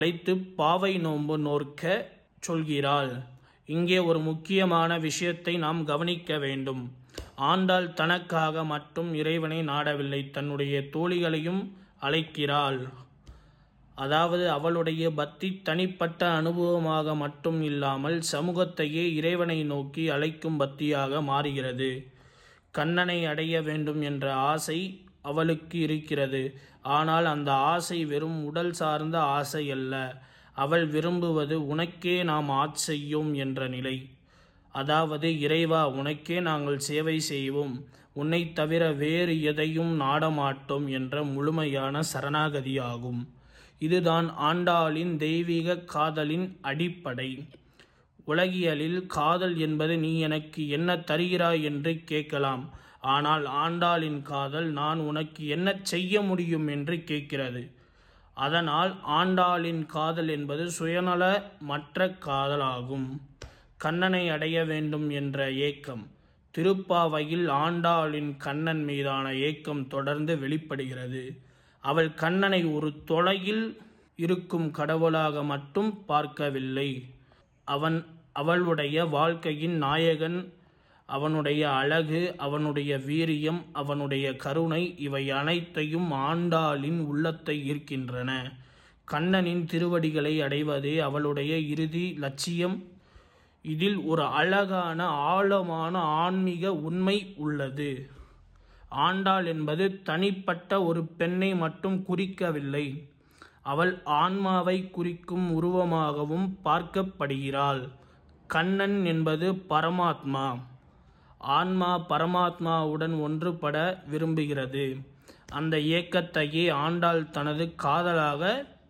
அழைத்து பாவை நோன்பு நோற்க சொல்கிறாள் இங்கே ஒரு முக்கியமான விஷயத்தை நாம் கவனிக்க வேண்டும் ஆண்டாள் தனக்காக மட்டும் இறைவனை நாடவில்லை தன்னுடைய தோழிகளையும் அழைக்கிறாள் அதாவது அவளுடைய பக்தி தனிப்பட்ட அனுபவமாக மட்டும் இல்லாமல் சமூகத்தையே இறைவனை நோக்கி அழைக்கும் பக்தியாக மாறுகிறது கண்ணனை அடைய வேண்டும் என்ற ஆசை அவளுக்கு இருக்கிறது ஆனால் அந்த ஆசை வெறும் உடல் சார்ந்த ஆசை அல்ல அவள் விரும்புவது உனக்கே நாம் ஆட்செய்யோம் என்ற நிலை அதாவது இறைவா உனக்கே நாங்கள் சேவை செய்வோம் உன்னைத் தவிர வேறு எதையும் நாடமாட்டோம் என்ற முழுமையான சரணாகதியாகும் இதுதான் ஆண்டாளின் தெய்வீக காதலின் அடிப்படை உலகியலில் காதல் என்பது நீ எனக்கு என்ன தருகிறாய் என்று கேட்கலாம் ஆனால் ஆண்டாளின் காதல் நான் உனக்கு என்ன செய்ய முடியும் என்று கேட்கிறது அதனால் ஆண்டாளின் காதல் என்பது சுயநல மற்ற காதலாகும் கண்ணனை அடைய வேண்டும் என்ற ஏக்கம் திருப்பாவையில் ஆண்டாளின் கண்ணன் மீதான ஏக்கம் தொடர்ந்து வெளிப்படுகிறது அவள் கண்ணனை ஒரு தொலையில் இருக்கும் கடவுளாக மட்டும் பார்க்கவில்லை அவன் அவளுடைய வாழ்க்கையின் நாயகன் அவனுடைய அழகு அவனுடைய வீரியம் அவனுடைய கருணை இவை அனைத்தையும் ஆண்டாளின் உள்ளத்தை ஈர்க்கின்றன கண்ணனின் திருவடிகளை அடைவதே அவளுடைய இறுதி லட்சியம் இதில் ஒரு அழகான ஆழமான ஆன்மீக உண்மை உள்ளது ஆண்டாள் என்பது தனிப்பட்ட ஒரு பெண்ணை மட்டும் குறிக்கவில்லை அவள் ஆன்மாவை குறிக்கும் உருவமாகவும் பார்க்கப்படுகிறாள் கண்ணன் என்பது பரமாத்மா ஆன்மா பரமாத்மாவுடன் ஒன்றுபட விரும்புகிறது அந்த இயக்கத்தையே ஆண்டாள் தனது காதலாக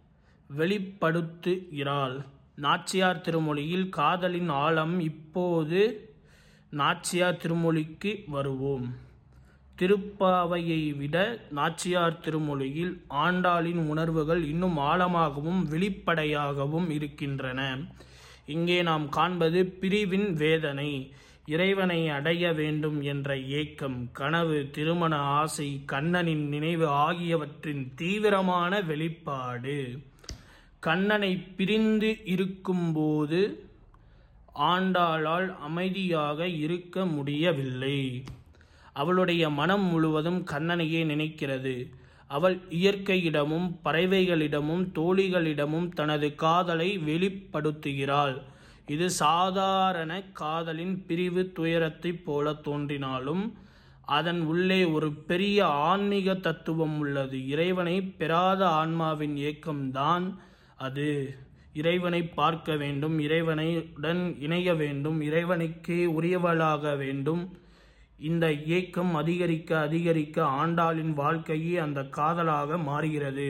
வெளிப்படுத்துகிறாள் நாச்சியார் திருமொழியில் காதலின் ஆழம் இப்போது நாச்சியார் திருமொழிக்கு வருவோம் திருப்பாவையை விட நாச்சியார் திருமொழியில் ஆண்டாளின் உணர்வுகள் இன்னும் ஆழமாகவும் வெளிப்படையாகவும் இருக்கின்றன இங்கே நாம் காண்பது பிரிவின் வேதனை இறைவனை அடைய வேண்டும் என்ற ஏக்கம் கனவு திருமண ஆசை கண்ணனின் நினைவு ஆகியவற்றின் தீவிரமான வெளிப்பாடு கண்ணனை பிரிந்து இருக்கும்போது ஆண்டாளால் அமைதியாக இருக்க முடியவில்லை அவளுடைய மனம் முழுவதும் கண்ணனையே நினைக்கிறது அவள் இயற்கையிடமும் பறவைகளிடமும் தோழிகளிடமும் தனது காதலை வெளிப்படுத்துகிறாள் இது சாதாரண காதலின் பிரிவு துயரத்தைப் போல தோன்றினாலும் அதன் உள்ளே ஒரு பெரிய ஆன்மீக தத்துவம் உள்ளது இறைவனை பெறாத ஆன்மாவின் ஏக்கம்தான் அது இறைவனை பார்க்க வேண்டும் இறைவனையுடன் இணைய வேண்டும் இறைவனுக்கே உரியவளாக வேண்டும் இந்த ஏக்கம் அதிகரிக்க அதிகரிக்க ஆண்டாளின் வாழ்க்கையே அந்த காதலாக மாறுகிறது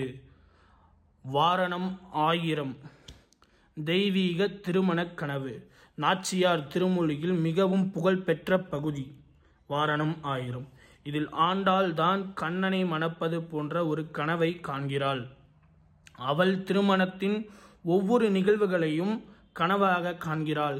வாரணம் ஆயிரம் தெய்வீக திருமணக் கனவு நாச்சியார் திருமொழியில் மிகவும் புகழ்பெற்ற பகுதி வாரணம் ஆயிரம் இதில் ஆண்டாள் தான் கண்ணனை மணப்பது போன்ற ஒரு கனவை காண்கிறாள் அவள் திருமணத்தின் ஒவ்வொரு நிகழ்வுகளையும் கனவாக காண்கிறாள்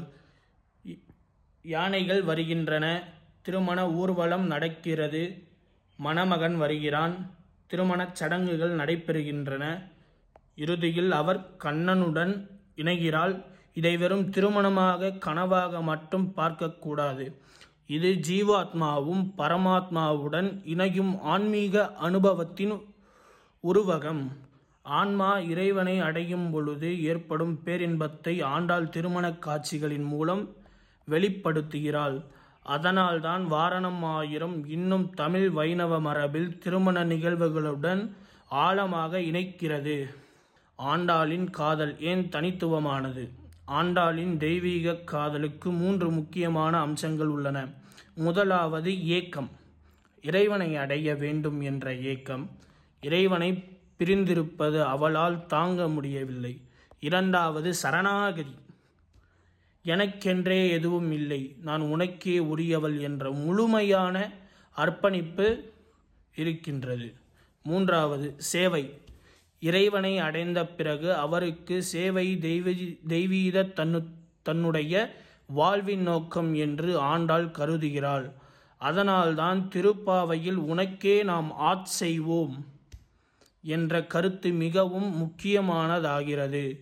யானைகள் வருகின்றன திருமண ஊர்வலம் நடக்கிறது மணமகன் வருகிறான் திருமணச் சடங்குகள் நடைபெறுகின்றன இறுதியில் அவர் கண்ணனுடன் இணைகிறாள் இதை வெறும் திருமணமாக கனவாக மட்டும் பார்க்கக்கூடாது இது ஜீவாத்மாவும் பரமாத்மாவுடன் இணையும் ஆன்மீக அனுபவத்தின் உருவகம் ஆன்மா இறைவனை அடையும் பொழுது ஏற்படும் பேரின்பத்தை ஆண்டாள் திருமணக் காட்சிகளின் மூலம் வெளிப்படுத்துகிறாள் அதனால்தான் வாரணம் ஆயிரம் இன்னும் தமிழ் வைணவ மரபில் திருமண நிகழ்வுகளுடன் ஆழமாக இணைக்கிறது ஆண்டாளின் காதல் ஏன் தனித்துவமானது ஆண்டாளின் தெய்வீக காதலுக்கு மூன்று முக்கியமான அம்சங்கள் உள்ளன முதலாவது ஏக்கம் இறைவனை அடைய வேண்டும் என்ற ஏக்கம் இறைவனை பிரிந்திருப்பது அவளால் தாங்க முடியவில்லை இரண்டாவது சரணாகதி எனக்கென்றே எதுவும் இல்லை நான் உனக்கே உரியவள் என்ற முழுமையான அர்ப்பணிப்பு இருக்கின்றது மூன்றாவது சேவை இறைவனை அடைந்த பிறகு அவருக்கு சேவை தெய்வ தெய்வீத தன்னு தன்னுடைய வாழ்வின் நோக்கம் என்று ஆண்டாள் கருதுகிறாள் அதனால்தான் திருப்பாவையில் உனக்கே நாம் ஆட் செய்வோம் என்ற கருத்து மிகவும் முக்கியமானதாகிறது